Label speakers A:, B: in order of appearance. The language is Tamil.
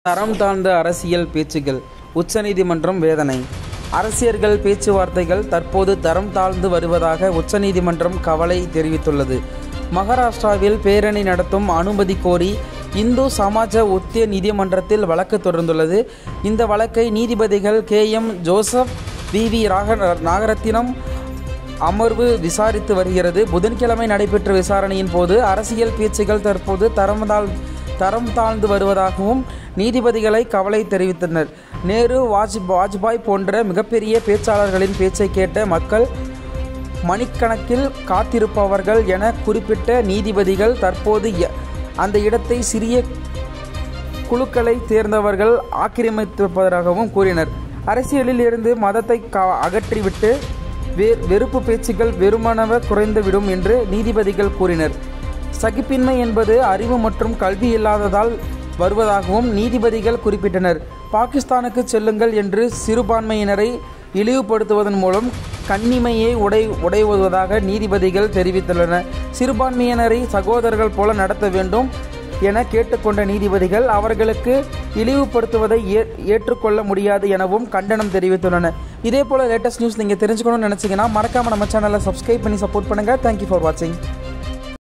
A: தரம் தாழ்ந்த அரசியல் பேச்சுகள் உச்சநீதிமன்றம் வேதனை அரசியர்கள் பேச்சுவார்த்தைகள் தற்போது தரம் தாழ்ந்து வருவதாக உச்சநீதிமன்றம் கவலை தெரிவித்துள்ளது மகாராஷ்டிராவில் பேரணி நடத்தும் அனுமதி கோரி இந்து சமாஜ உத்திய நீதிமன்றத்தில் வழக்கு தொடர்ந்துள்ளது இந்த வழக்கை நீதிபதிகள் K M Joseph V V ராக நாகரத்தினம் அமர்வு விசாரித்து வருகிறது புதன்கிழமை நடைபெற்ற விசாரணையின் போது அரசியல் பேச்சுகள் தற்போது தரம் தாழ் தரம் தாழ்ந்து வருவதாகவும் நீதிபதிகளை கவலை தெரிவித்தனர் நேரு வாஜ் வாஜ்பாய் போன்ற மிகப்பெரிய பேச்சாளர்களின் பேச்சை கேட்ட மக்கள் மணிக்கணக்கில் காத்திருப்பவர்கள் என குறிப்பிட்ட நீதிபதிகள் தற்போது எ- அந்த இடத்தை சிறிய குழுக்களை தேர்ந்தவர்கள் ஆக்கிரமித்திருப்பதாகவும் கூறினர் அரசியலில் இருந்து மதத்தை க- அகற்றிவிட்டு வே வெறுப்பு பேச்சுகள் வெறுமனவ குறைந்துவிடும் என்று நீதிபதிகள் கூறினர் சகிப்பின்மை என்பது அறிவு மற்றும் கல்வி இல்லாததால் வருவதாகவும் நீதிபதிகள் குறிப்பிட்டனர் பாகிஸ்தானுக்கு செல்லுங்கள் என்று சிறுபான்மையினரை இழிவுபடுத்துவதன் மூலம் கண்ணிமையை உடை உடைவதாக நீதிபதிகள் தெரிவித்துள்ளனர் சிறுபான்மையினரை சகோதரர்கள் போல நடத்த வேண்டும் என கேட்டுக்கொண்ட நீதிபதிகள் அவர்களுக்கு இழிவுபடுத்துவதை ஏ ஏற்றுக்கொள்ள முடியாது எனவும் கண்டனம் தெரிவித்துள்ளனர் இதே போல லேட்டஸ்ட் நியூஸ் நீங்கள் தெரிஞ்சுக்கணும்னு நினச்சிங்கன்னா மறக்காமல் நம்ம சேனலை சப்ஸ்கிரைப் பண்ணி சப்போர்ட் பண்ணுங்கள் தேங்க்யூ ஃபார் வாட்சிங்